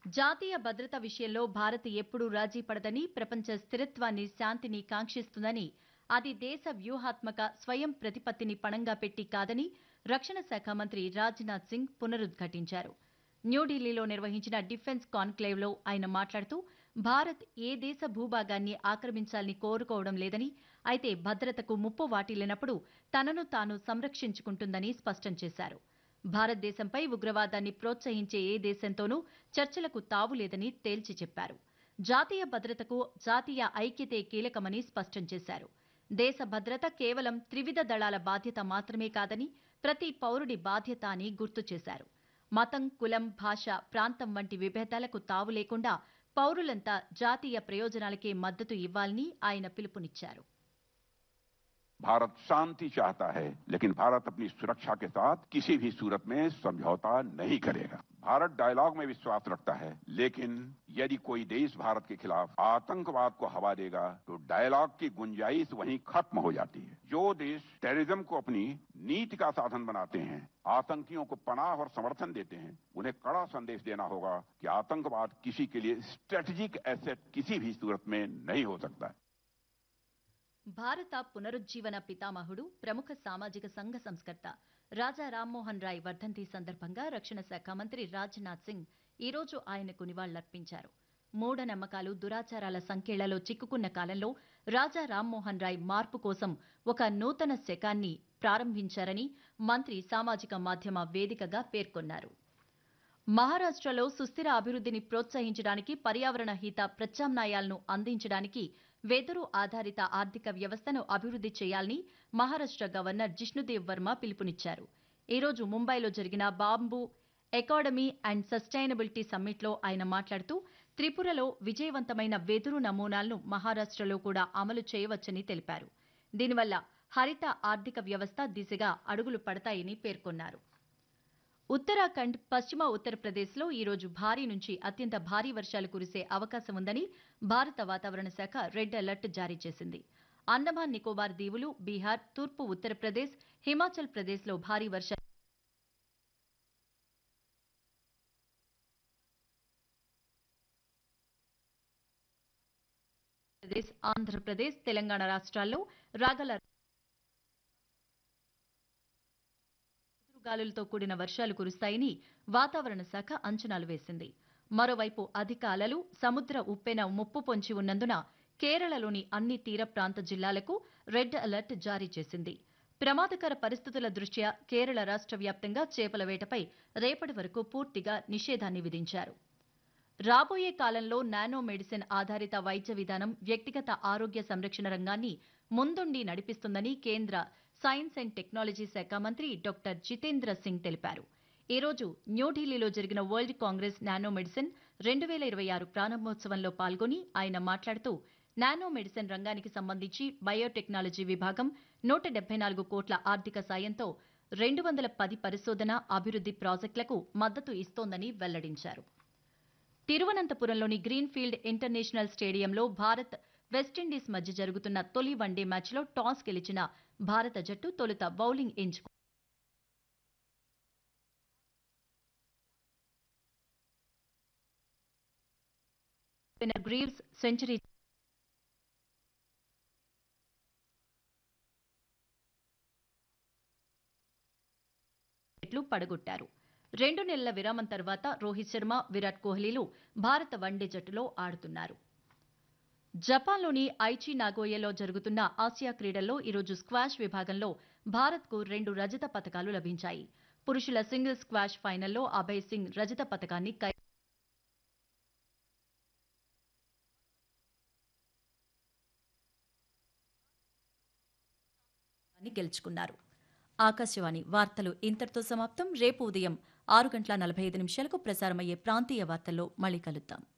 జాతీయ భద్రత విషయంలో భారత్ ఎప్పుడూ రాజీ పడదని ప్రపంచ స్థిరత్వాన్ని శాంతిని కాంక్షిస్తుందని అది దేశ వ్యూహాత్మక స్వయం ప్రతిపత్తిని పణంగా పెట్టి కాదని రక్షణ శాఖ మంత్రి రాజ్నాథ్ సింగ్ పునరుద్ఘాటించారు న్యూఢిల్లీలో నిర్వహించిన డిఫెన్స్ కాన్క్లేవ్లో ఆయన మాట్లాడుతూ భారత్ ఏ దేశ భూభాగాన్ని ఆక్రమించాలని కోరుకోవడం లేదని అయితే భద్రతకు ముప్పు వాటిల్లినప్పుడు తనను తాను సంరక్షించుకుంటుందని స్పష్టం చేశారు భారతదేశంపై ఉగ్రవాదాన్ని ప్రోత్సహించే ఏ దేశంతోనూ చర్చలకు తావులేదని తేల్చి చెప్పారు జాతీయ భద్రతకు జాతీయ ఐక్యతే కీలకమని స్పష్టం చేశారు దేశ భద్రత కేవలం త్రివిధ దళాల బాధ్యత మాత్రమే కాదని ప్రతి పౌరుడి బాధ్యత అని గుర్తు చేశారు మతం కులం భాష ప్రాంతం వంటి విభేదాలకు తావు లేకుండా పౌరులంతా జాతీయ ప్రయోజనాలకే మద్దతు ఇవ్వాలని ఆయన పిలుపునిచ్చారు भारत शांति चाहता है लेकिन भारत अपनी सुरक्षा के साथ किसी भी सूरत में समझौता नहीं करेगा भारत डायलॉग में विश्वास रखता है लेकिन यदि कोई देश भारत के खिलाफ आतंकवाद को हवा देगा तो डायलॉग की गुंजाइश वहीं खत्म हो जाती है जो देश टेररिज्म को अपनी नीति का साधन बनाते हैं आतंकियों को पनाह और समर्थन देते हैं उन्हें कड़ा संदेश देना होगा कि आतंकवाद किसी के लिए स्ट्रेटेजिक एसेट किसी भी सूरत में नहीं हो सकता है భారత పునరుజ్జీవన పితామహుడు ప్రముఖ సామాజిక సంఘ సంస్కర్త రాజా రామ్మోహన్ రాయ్ వర్ధంతి సందర్భంగా రక్షణ శాఖ మంత్రి రాజ్నాథ్ సింగ్ ఈ రోజు ఆయనకు నివాళులర్పించారు మూఢనమ్మకాలు దురాచారాల సంకెళ్లలో చిక్కుకున్న కాలంలో రాజా రామ్మోహన్ రాయ్ మార్పు కోసం ఒక నూతన శకాన్ని ప్రారంభించారని మంత్రి సామాజిక మాధ్యమ వేదికగా పేర్కొన్నారు మహారాష్ట్రలో సుస్థిర అభివృద్ధిని ప్రోత్సహించడానికి పర్యావరణ హిత ప్రత్యామ్నాయాలను అందించడానికి వెదురు ఆధారిత ఆర్థిక వ్యవస్థను అభివృద్ధి చేయాలని మహారాష్ట్ర గవర్నర్ జిష్ణుదేవ్ వర్మ పిలుపునిచ్చారు ఈ రోజు ముంబైలో జరిగిన బాంబు ఎకాడమీ అండ్ సస్టైనబిలిటీ సమ్మిట్లో ఆయన మాట్లాడుతూ త్రిపురలో విజయవంతమైన వెదురు నమూనాలను మహారాష్ట్రలో కూడా అమలు చేయవచ్చని తెలిపారు దీనివల్ల హరిత ఆర్థిక వ్యవస్థ దిశగా అడుగులు పడతాయని పేర్కొన్నారు ఉత్తరాఖండ్ పశ్చిమ ఉత్తరప్రదేశ్లో ఈ రోజు భారీ నుంచి అత్యంత భారీ వర్షాలు కురిసే అవకాశం ఉందని భారత వాతావరణ శాఖ రెడ్ అలర్ట్ జారీ చేసింది అండమాన్ నికోబార్ దీవులు బీహార్ తూర్పు ఉత్తరప్రదేశ్ హిమాచల్ ప్రదేశ్లో భారీ వర్షాలు ప్రదేశ్ ఆంధ్రప్రదేశ్ తెలంగాణ రాష్ట్రాల్లో రాగల గాలులతో కూడిన వర్షాలు కురుస్తాయని వాతావరణ శాఖ అంచనాలు వేసింది మరోవైపు అధిక అలలు సముద్ర ఉప్పెన ముప్పు పొంచి ఉన్నందున కేరళలోని అన్ని తీర ప్రాంత జిల్లాలకు రెడ్ అలర్ట్ జారీ చేసింది ప్రమాదకర పరిస్థితుల దృష్ట్యా కేరళ రాష్ట్ర వ్యాప్తంగా చేపల వేటపై రేపటి వరకు పూర్తిగా నిషేధాన్ని విధించారు రాబోయే కాలంలో నానో మెడిసిన్ ఆధారిత వైద్య విధానం వ్యక్తిగత ఆరోగ్య సంరక్షణ రంగాన్ని ముందుండి నడిపిస్తుందని కేంద్ర సైన్స్ అండ్ టెక్నాలజీ శాఖ మంత్రి డాక్టర్ జితేంద్ర సింగ్ తెలిపారు ఈ రోజు న్యూఢిల్లీలో జరిగిన వరల్డ్ కాంగ్రెస్ నానో మెడిసిన్ రెండు వేల ఇరవై ఆరు ప్రారంభోత్సవంలో పాల్గొని ఆయన మాట్లాడుతూ నానో మెడిసిన్ రంగానికి సంబంధించి బయోటెక్నాలజీ విభాగం నూట డెబ్బై నాలుగు కోట్ల ఆర్థిక సాయంతో రెండు వందల పది పరిశోధన అభివృద్ధి ప్రాజెక్టులకు మద్దతు ఇస్తోందని వెల్లడించారు తిరువనంతపురంలోని గ్రీన్ఫీల్డ్ ఇంటర్నేషనల్ స్టేడియంలో భారత్ వెస్టిండీస్ మధ్య జరుగుతున్న తొలి వన్డే మ్యాచ్లో టాస్ గెలిచిన భారత జట్టు తొలుత బౌలింగ్ ఎంచుకు గ్రీవ్స్ సెంచరీ పడగొట్టారు రెండు నెలల విరామం తర్వాత రోహిత్ శర్మ విరాట్ కోహ్లీలు భారత వన్డే జట్టులో ఆడుతున్నారు జపాన్లోని ఐచి నాగోయలో జరుగుతున్న ఆసియా క్రీడల్లో ఈరోజు స్క్వాష్ విభాగంలో భారత్కు రెండు రజత పతకాలు లభించాయి పురుషుల సింగిల్ స్క్వాష్ ఫైనల్లో అభయ్ సింగ్ రజత పతకాన్ని కై గెలుచుకున్నారు ఆకాశవాణి వార్తలు ఇంతటితో సమాప్తం రేపు ఉదయం ఆరు గంటల నలభై ఐదు నిమిషాలకు ప్రసారమయ్యే ప్రాంతీయ వార్తల్లో మళ్ళీ కలుద్దాం